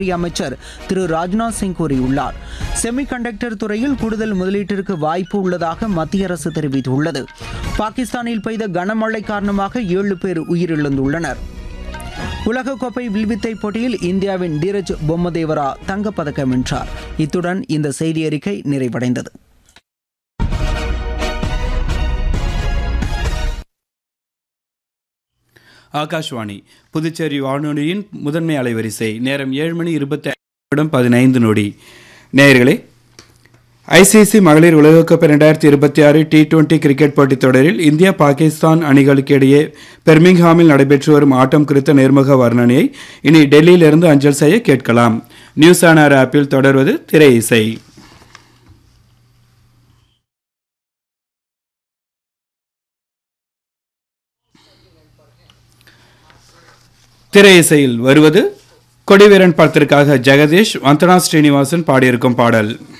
அமைச்சர் திரு ராஜ்நாத் சிங் கூறியுள்ளார் செமிகண்டக்டர் துறையில் கூடுதல் முதலீட்டிற்கு வாய்ப்பு உள்ளதாக மத்திய அரசு தெரிவித்துள்ளது பாகிஸ்தானில் பெய்த கனமழை காரணமாக ஏழு பேர் உயிரிழந்துள்ளனர் உலகக்கோப்பை வில்வித்தை போட்டியில் இந்தியாவின் தீரஜ் பொம்மதேவரா தங்கப்பதக்கம் வென்றார் இத்துடன் இந்த செய்தி அறிக்கை நிறைவடைந்தது ஆகாஷ்வாணி புதுச்சேரி வானொலியின் முதன்மை அலைவரிசை நேரம் ஏழு மணி இருபத்தி நிமிடம் பதினைந்து நொடி நேயர்களே ஐசிசி மகளிர் உலகக்கோப்பை ரெண்டாயிரத்தி இருபத்தி ஆறு டி டுவெண்டி கிரிக்கெட் போட்டித் தொடரில் இந்தியா பாகிஸ்தான் அணிகளுக்கு இடையே பெர்மிங்ஹாமில் நடைபெற்று வரும் ஆட்டம் குறித்த நேர்முக வர்ணனையை இனி டெல்லியிலிருந்து அஞ்சல் செய்ய கேட்கலாம் நியூஸ் ஆனார் ஆப்பில் தொடர்வது திரை இசை திரை இசையில் வருவது கொடிவீரன் படத்திற்காக ஜெகதீஷ் வந்தனா ஸ்ரீனிவாசன் பாடியிருக்கும் பாடல்